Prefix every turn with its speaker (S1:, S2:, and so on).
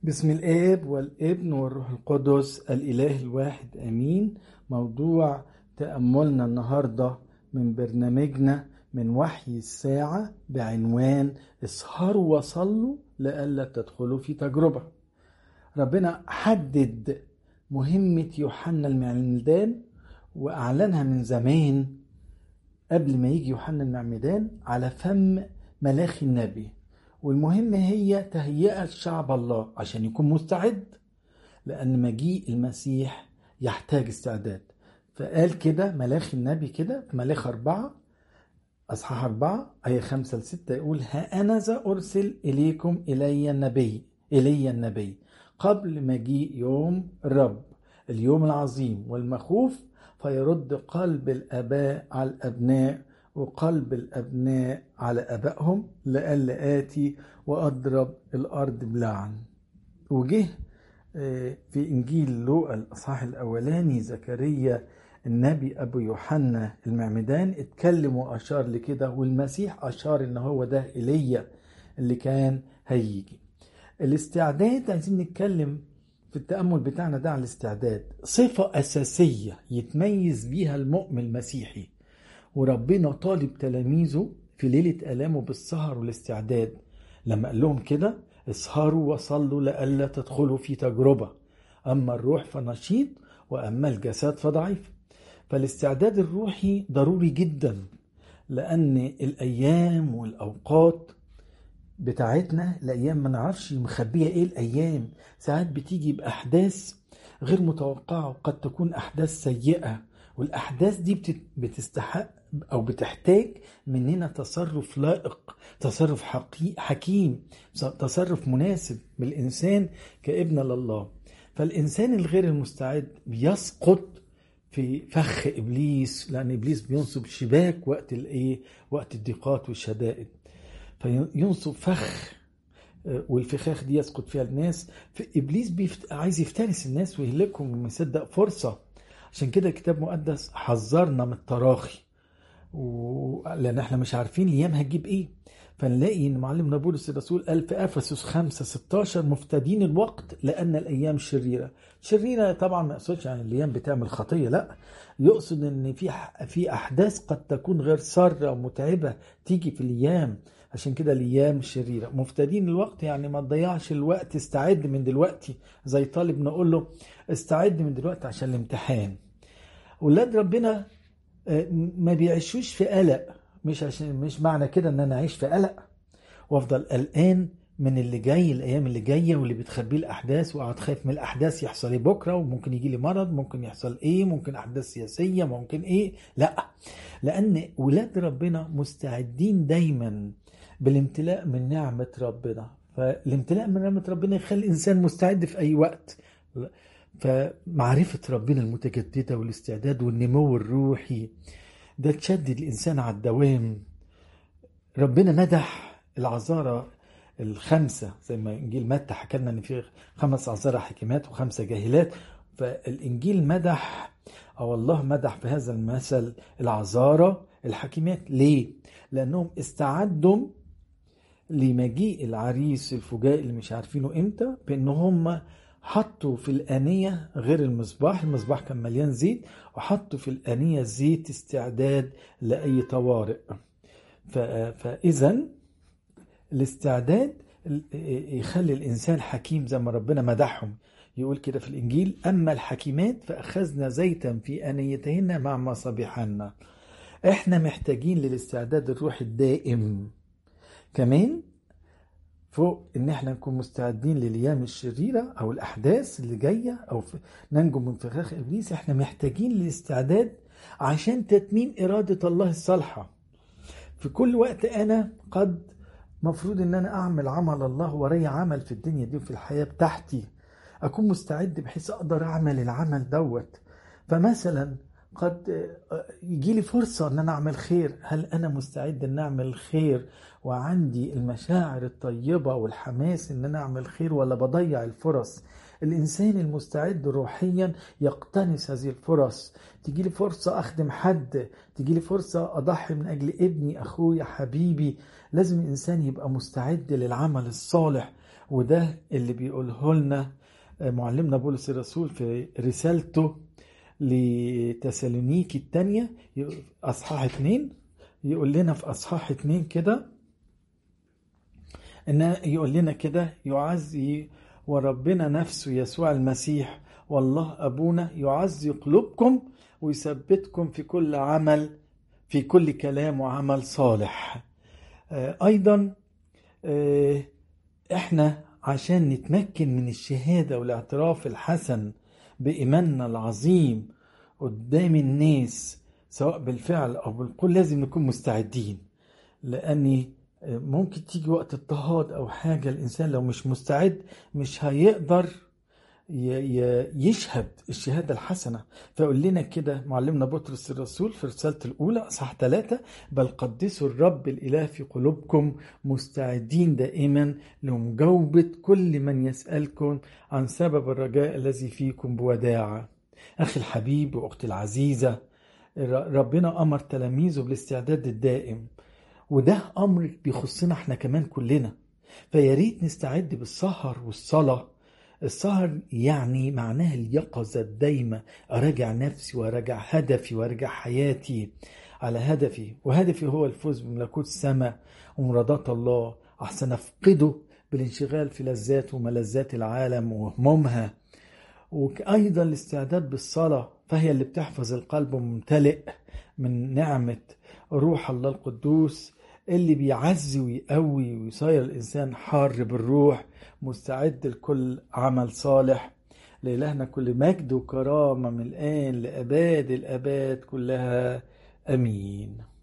S1: بسم الآب والابن والروح القدس الإله الواحد آمين موضوع تأملنا النهاردة من برنامجنا من وحي الساعة بعنوان اسهروا وصلوا لئلا تدخلوا في تجربة ربنا حدد مهمة يوحنا المعمدان وأعلنها من زمان قبل ما يجي يوحنا المعمدان على فم ملاخي النبي والمهم هي تهيئة شعب الله عشان يكون مستعد لأن مجيء المسيح يحتاج استعداد فقال كده ملاخي النبي كده في ملاخ أربعة أصحاح أربعة آية خمسة لستة يقول ها أنا ذا أرسل إليكم إلي النبي إلي النبي قبل مجيء يوم الرب اليوم العظيم والمخوف فيرد قلب الآباء على الأبناء وقلب الأبناء على أبائهم لئلا آتي وأضرب الأرض بلعن وجه في إنجيل لوقا الأصحاح الأولاني زكريا النبي أبو يوحنا المعمدان اتكلم وأشار لكده والمسيح أشار إن هو ده إيليا اللي كان هيجي الاستعداد عايزين نتكلم في التأمل بتاعنا ده على الاستعداد صفة أساسية يتميز بيها المؤمن المسيحي وربنا طالب تلاميذه في ليلة آلامه بالسهر والاستعداد لما قال لهم كده اسهروا وصلوا لئلا تدخلوا في تجربة أما الروح فنشيط وأما الجسد فضعيف فالاستعداد الروحي ضروري جدا لأن الأيام والأوقات بتاعتنا الأيام ما نعرفش مخبية إيه الأيام ساعات بتيجي بأحداث غير متوقعة وقد تكون أحداث سيئة والأحداث دي بتستحق أو بتحتاج مننا تصرف لائق تصرف حكيم تصرف مناسب بالإنسان كابن لله فالإنسان الغير المستعد بيسقط في فخ إبليس لأن إبليس بينصب شباك وقت الإيه وقت الضيقات والشدائد فينصب فخ والفخاخ دي يسقط فيها الناس فإبليس بيفت... عايز يفترس الناس ويهلكهم ومصدق فرصة عشان كده الكتاب المقدس حذرنا من التراخي و... لان احنا مش عارفين الايام هتجيب ايه فنلاقي ان معلمنا بولس الرسول قال في افسس 5 16 مفتدين الوقت لان الايام شريره شريره طبعا ما يقصدش يعني الايام بتعمل خطيه لا يقصد ان في في احداث قد تكون غير ساره ومتعبه تيجي في الايام عشان كده الايام شريره مفتدين الوقت يعني ما تضيعش الوقت استعد من دلوقتي زي طالب نقول له استعد من دلوقتي عشان الامتحان ولاد ربنا ما بيعيشوش في قلق مش عشان مش معنى كده ان انا اعيش في قلق وافضل قلقان من اللي جاي الايام اللي جايه واللي بتخبيه الاحداث واقعد خايف من الاحداث يحصل ايه بكره وممكن يجي لي مرض ممكن يحصل ايه ممكن احداث سياسيه ممكن ايه لا لان ولاد ربنا مستعدين دايما بالامتلاء من نعمه ربنا فالامتلاء من نعمه ربنا يخلي الانسان مستعد في اي وقت فمعرفة ربنا المتجددة والاستعداد والنمو الروحي ده تشدد الإنسان على الدوام ربنا مدح العذارى الخمسة زي ما إنجيل متى حكى لنا إن في خمس عذارى حكيمات وخمسة جاهلات فالإنجيل مدح أو الله مدح في هذا المثل العذارى الحكيمات ليه؟ لأنهم استعدوا لمجيء العريس الفجاء اللي مش عارفينه إمتى بإن هم حطوا في الآنية غير المصباح المصباح كان مليان زيت وحطوا في الآنية زيت استعداد لأي طوارئ فإذا الاستعداد يخلي الإنسان حكيم زي ما ربنا مدحهم يقول كده في الإنجيل أما الحكيمات فأخذنا زيتا في آنيتهن مع مصابيحنا احنا محتاجين للاستعداد الروحي الدائم كمان فوق ان احنا نكون مستعدين للايام الشريره او الاحداث اللي جايه او ننجو من فخاخ ابليس احنا محتاجين للاستعداد عشان تتميم اراده الله الصالحه في كل وقت انا قد مفروض ان انا اعمل عمل الله ورايا عمل في الدنيا دي وفي الحياه بتاعتي اكون مستعد بحيث اقدر اعمل العمل دوت فمثلا قد يجي لي فرصة أن أنا أعمل خير هل أنا مستعد أن أعمل خير وعندي المشاعر الطيبة والحماس أن أنا أعمل خير ولا بضيع الفرص الإنسان المستعد روحيا يقتنص هذه الفرص تيجي لي فرصة أخدم حد تيجي لي فرصة أضحي من أجل ابني أخويا حبيبي لازم الإنسان يبقى مستعد للعمل الصالح وده اللي بيقوله لنا معلمنا بولس الرسول في رسالته لتسالونيكي الثانية أصحاح اتنين يقول لنا في أصحاح اتنين كده إن يقول لنا كده يعزي وربنا نفسه يسوع المسيح والله أبونا يعزي قلوبكم ويثبتكم في كل عمل في كل كلام وعمل صالح أيضا إحنا عشان نتمكن من الشهادة والاعتراف الحسن بإيماننا العظيم قدام الناس سواء بالفعل أو بالقول لازم نكون مستعدين لأني ممكن تيجي وقت اضطهاد أو حاجة الإنسان لو مش مستعد مش هيقدر يشهد الشهادة الحسنة فيقول لنا كده معلمنا بطرس الرسول في رسالة الأولى أصحاح ثلاثة بل قدسوا الرب الإله في قلوبكم مستعدين دائما لمجاوبة كل من يسألكم عن سبب الرجاء الذي فيكم بوداعة أخي الحبيب وأختي العزيزة ربنا أمر تلاميذه بالاستعداد الدائم وده أمر بيخصنا احنا كمان كلنا فياريت نستعد بالسهر والصلاه السهر يعني معناها اليقظة الدايمة أراجع نفسي وأراجع هدفي وأراجع حياتي على هدفي وهدفي هو الفوز بملكوت السماء ومرادات الله أحسن أفقده بالانشغال في لذات وملذات العالم وهمومها وأيضا الاستعداد بالصلاة فهي اللي بتحفظ القلب ممتلئ من نعمة روح الله القدوس اللي بيعزي ويقوي ويصير الإنسان حار بالروح مستعد لكل عمل صالح لإلهنا كل مجد وكرامة من الآن لأباد الأباد كلها أمين